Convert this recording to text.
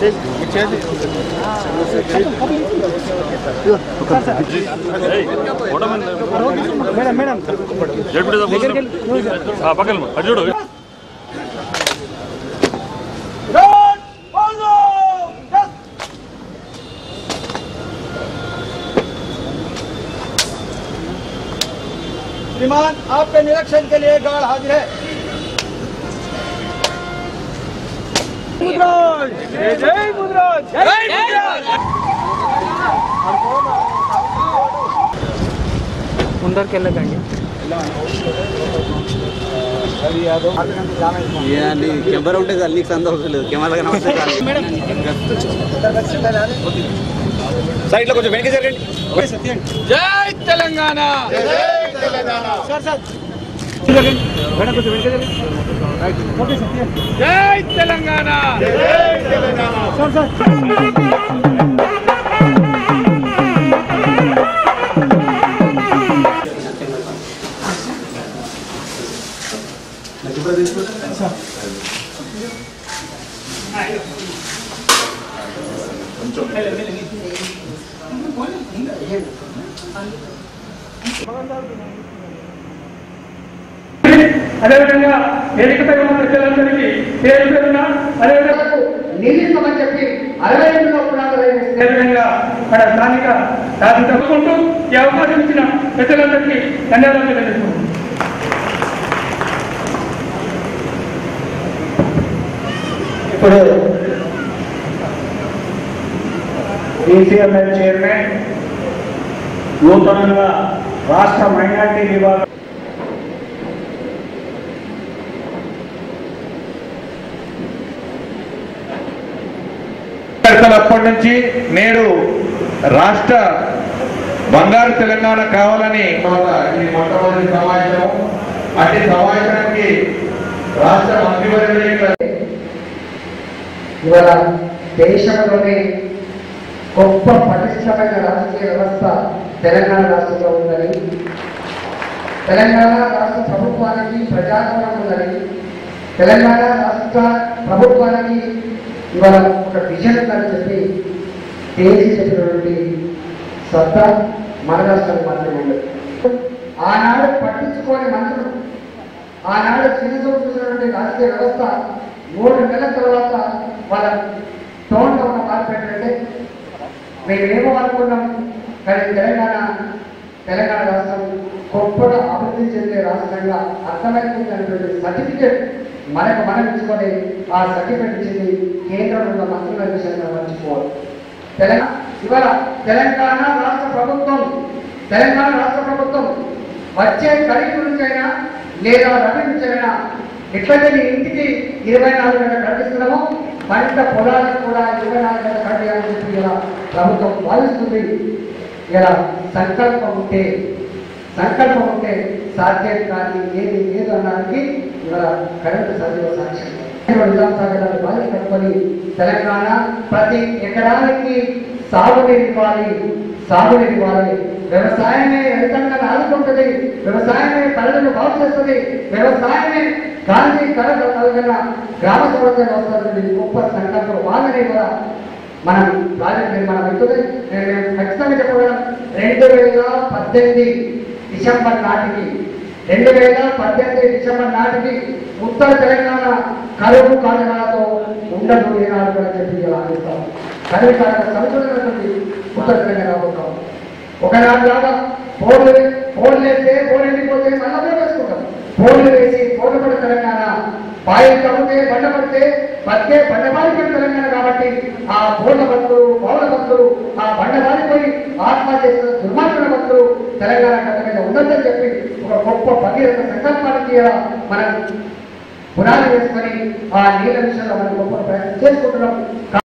Madam madam పక్కన అటు చూడు श्रीमान आपके निरीक्षण के लिए गार्ड हाजिर है मुद्राज जय जय मुद्राज जय ముందరికి వెళ్ళకండి అండి కెమెరా ఉంటే చాలు నీకు సంద అవసరం లేదు కెమెరా కనబడితే సైడ్ లో కొంచెం వెనక జరగండి జై తెలంగాణ సార్ సార్ మేడం కొంచెం వెనక జరగండి. ఓకే సత్యం జై తెలంగాణ సార్ సార్ అదేవిధంగా వేదికపై ఉన్న ప్రజలందరికీ పేరు పేరున అదేవిధంగా నిలిపమని చెప్పి అరవై ఎనిమిదిలో పునాదులు వేస్తే అదేవిధంగా మన స్థానిక దాన్ని తప్పుకుంటూ ఈ అవకాశం ఇచ్చిన ప్రజలందరికీ ధన్యవాదాలు తెలియజేస్తున్నాం ఇప్పుడు బీసీఎంఎల్ చైర్మన్ నూతనంగా రాష్ట్ర మైనార్టీ విభాగం అప్పటి నుంచి నేడు రాష్ట్ర బంగారు తెలంగాణ కావాలని ఈ మొట్టమొదటి సమావేశం అట్టి సమావేశానికి రాష్ట్ర మంత్రివర్యులు ఇవాళ దేశంలోనే గొప్ప పటిష్టమైన రాజకీయ వ్యవస్థ తెలంగాణ రాష్ట్రంలో ఉందని తెలంగాణ రాష్ట్ర ప్రభుత్వానికి ప్రజాస్వామ్యం ఉందని తెలంగాణ రాష్ట్ర ప్రభుత్వానికి ఇవాళ ఒక విజన్ ఉందని చెప్పి తేల్చి చెప్పినటువంటి సత్తా మన రాష్ట్రానికి మాత్రమే ఉంది ఆనాడు పట్టించుకోని మంత్రులు ఆనాడు చిన్నచూపు చూసినటువంటి రాజకీయ వ్యవస్థ మూడు నెలల తర్వాత వాళ్ళ టోన్లో ఉన్న మార్పు ఏంటంటే మేమేమో అనుకున్నాం కానీ తెలంగాణ తెలంగాణ రాష్ట్రం గొప్పగా అభివృద్ధి చెందే రాష్ట్రంగా అర్థమైపోతున్నటువంటి సర్టిఫికేట్ మనకు మనం ఇచ్చుకొని ఆ సర్టిఫికేట్ ఇచ్చింది కేంద్రంలో ఉన్న మంత్రుల విషయంగా మర్చిపోవాలి తెలంగాణ ఇవాళ తెలంగాణ రాష్ట్ర ప్రభుత్వం తెలంగాణ రాష్ట్ర ప్రభుత్వం వచ్చే ఖరీదు నుంచైనా లేదా రవి నుంచైనా ఎట్లయితే నీ ఇంటికి ఇరవై నాలుగు గంటలు కనిపిస్తున్నామో పంట పొలాలకు కూడా ఇరవై నాలుగు గంటలు కట్టాలని చెప్పి ఇలా ప్రభుత్వం భావిస్తుంది ఇలా సంకల్పం ఉంటే సంకల్పం ఉంటే సాధ్యం కానీ ఏది లేదు అన్నదానికి ఇవాళ కరెంటు సజీవ సాక్ష్యం నిజాం సాగరాన్ని బాధ్యత కట్టుకొని తెలంగాణ ప్రతి ఎకరానికి సాగునీరు ఇవ్వాలి సాగునీరు ఇవ్వాలి వ్యవసాయమే రైతాంగాన్ని ఆదుకుంటుంది వ్యవసాయమే పల్లెలను బాగు చేస్తుంది వ్యవసాయమే గాంధీ కళ కలిగిన గ్రామ స్వరాజ్య వ్యవస్థ నుండి గొప్ప సంకల్పం వాళ్ళని కూడా మనం ప్రాజెక్ట్ నిర్మాణం అవుతుంది నేను నేను ఖచ్చితంగా చెప్పగలం రెండు వేల పద్దెనిమిది డిసెంబర్ నాటికి రెండు వేల పద్దెనిమిది డిసెంబర్ నాటికి ఉత్తర తెలంగాణ కరువు కారణాలతో ఉండదు ఏనాడు కూడా చెప్పి ఇలా అందిస్తాం కరువు కారణ సంశోధనటువంటి ఉత్తర తెలంగాణ రాబోతాం ఒకనాడు లాగా బోర్లు బోర్లు వేస్తే బోర్లు ఎండిపోతే మళ్ళీ వేసుకుంటాం బోర్లు వేసి బోర్లు పడిన తెలంగాణ బాయిలు తగ్గితే బండ పడితే బతికే బండబారిపోయిన తెలంగాణ కాబట్టి ఆ బోర్ల భక్తులు పౌర భక్తులు ఆ బండబారిపోయి ఆత్మహత్య చేసిన దుర్మార్గుల భక్తులు తెలంగాణ గడ్డ మీద ఉండదని చెప్పి ఒక గొప్ప భగీరథ సంకల్పానికి ఇలా మనం పునాది వేసుకొని ఆ నీళ్ళ విషయంలో మనం గొప్ప ప్రయత్నం చేసుకుంటున్నాం